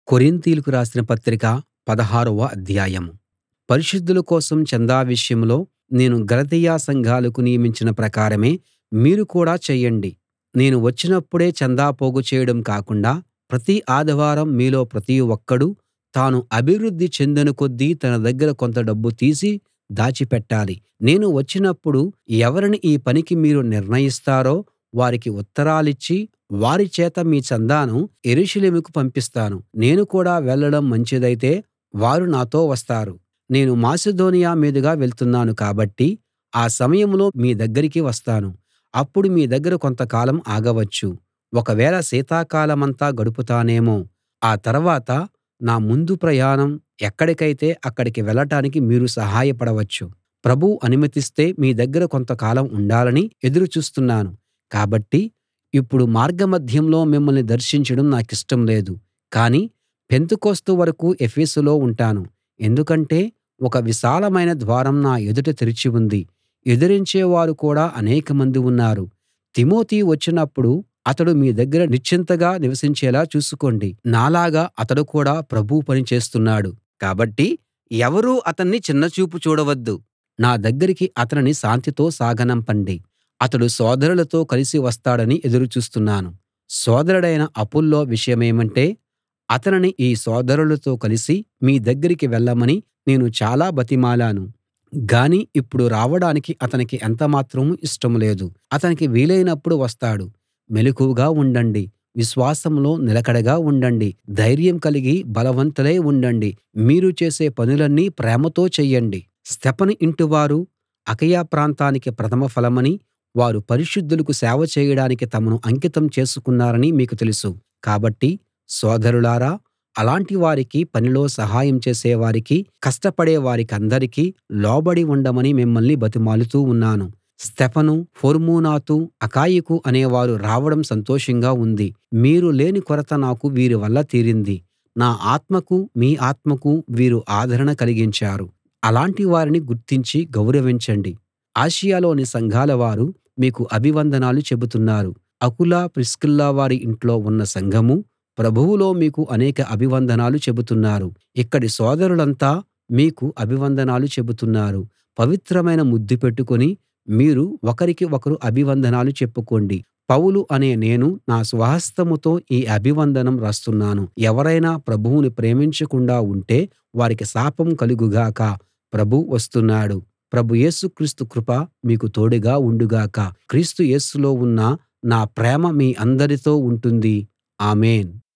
కొరింతీయులకు రాసిన పత్రిక పదహారవ అధ్యాయం పరిశుద్ధుల కోసం చందా విషయంలో నేను గలతీయ సంఘాలకు నియమించిన ప్రకారమే మీరు కూడా చేయండి నేను వచ్చినప్పుడే చందా పోగు చేయడం కాకుండా ప్రతి ఆదివారం మీలో ప్రతి ఒక్కడూ తాను అభివృద్ధి చెందిన కొద్దీ తన దగ్గర కొంత డబ్బు తీసి దాచిపెట్టాలి నేను వచ్చినప్పుడు ఎవరిని ఈ పనికి మీరు నిర్ణయిస్తారో వారికి ఉత్తరాలిచ్చి వారి చేత మీ చందాను యెరూషలేముకు పంపిస్తాను నేను కూడా వెళ్ళడం మంచిదైతే వారు నాతో వస్తారు నేను మాసిదోనియ మీదుగా వెళ్తున్నాను కాబట్టి ఆ సమయంలో మీ దగ్గరికి వస్తాను అప్పుడు మీ దగ్గర కొంతకాలం ఆగవచ్చు ఒకవేళ శీతాకాలమంతా గడుపుతానేమో ఆ తర్వాత నా ముందు ప్రయాణం ఎక్కడికైతే అక్కడికి వెళ్ళటానికి మీరు సహాయపడవచ్చు ప్రభువు అనుమతిస్తే మీ దగ్గర కొంతకాలం ఉండాలని ఎదురు చూస్తున్నాను కాబట్టి ఇప్పుడు మార్గమధ్యంలో మిమ్మల్ని దర్శించడం నాకిష్టం లేదు కానీ పెంతెకొస్తు వరకూ ఎఫెసులో ఉంటాను ఎందుకంటే ఒక విశాలమైన ద్వారం నా ఎదుట తెరిచి ఉంది ఎదిరించే వారు కూడా అనేకమంది ఉన్నారు తిమోతి వచ్చినప్పుడు అతడు మీ దగ్గర నిశ్చింతగా నివసించేలా చూసుకోండి నాలాగా అతడు కూడా ప్రభువు పని చేస్తున్నాడు కాబట్టి ఎవరూ అతన్ని చిన్నచూపు చూడవద్దు నా దగ్గరికి అతనిని శాంతితో సాగనంపండి అతడు సోదరులతో కలిసి వస్తాడని ఎదురు చూస్తున్నాను సోదరుడైన అపొల్లో విషయమేమంటే అతనిని ఈ సోదరులతో కలిసి మీ దగ్గరికి వెళ్ళమని నేను చాలా బతిమాలాను గాని ఇప్పుడు రావడానికి అతనికి ఎంతమాత్రం ఇష్టం లేదు అతనికి వీలైనప్పుడు వస్తాడు మెలకువగా ఉండండి విశ్వాసంలో నిలకడగా ఉండండి ధైర్యం కలిగి బలవంతులై ఉండండి మీరు చేసే పనులన్నీ ప్రేమతో చెయ్యండి స్తెఫను ఇంటివారు అకయ ప్రాంతానికి ప్రథమ ఫలమని వారు పరిశుద్ధులకు సేవ చేయడానికి తమను అంకితం చేసుకున్నారని మీకు తెలుసు కాబట్టి సోదరులారా అలాంటి వారికి పనిలో సహాయం చేసే వారికి కష్టపడే వారికందరికీ లోబడి ఉండమని మిమ్మల్ని బతిమాలుతూ ఉన్నాను స్తెఫను ఫొర్మూనాతు అకాయికు అనేవారు రావడం సంతోషంగా ఉంది మీరు లేని కొరత నాకు వీరి వల్ల తీరింది నా ఆత్మకు మీ ఆత్మకు వీరు ఆదరణ కలిగించారు అలాంటి వారిని గుర్తించి గౌరవించండి ఆసియలోని సంఘాల వారు మీకు అభివందనాలు చెబుతున్నారు అకుల ప్రిస్కిల్ల వారి ఇంట్లో ఉన్న సంఘమూ ప్రభువులో మీకు అనేక అభివందనాలు చెబుతున్నారు ఇక్కడి సోదరులంతా మీకు అభివందనాలు చెబుతున్నారు పవిత్రమైన ముద్దు పెట్టుకుని మీరు ఒకరికి ఒకరు అభివందనాలు చెప్పుకోండి పౌలు అనే నేను నా స్వహస్తంతో ఈ అభివందనం రాస్తున్నాను ఎవరైనా ప్రభువుని ప్రేమించకుండా ఉంటే వారికి శాపం కలుగు గాక ప్రభువు వస్తున్నాడు ప్రభు యేసు క్రీస్తు కృప మీకు తోడుగా ఉండుగాక క్రీస్తు యేసులో ఉన్న నా ప్రేమ మీ అందరితో ఉంటుంది ఆమేన్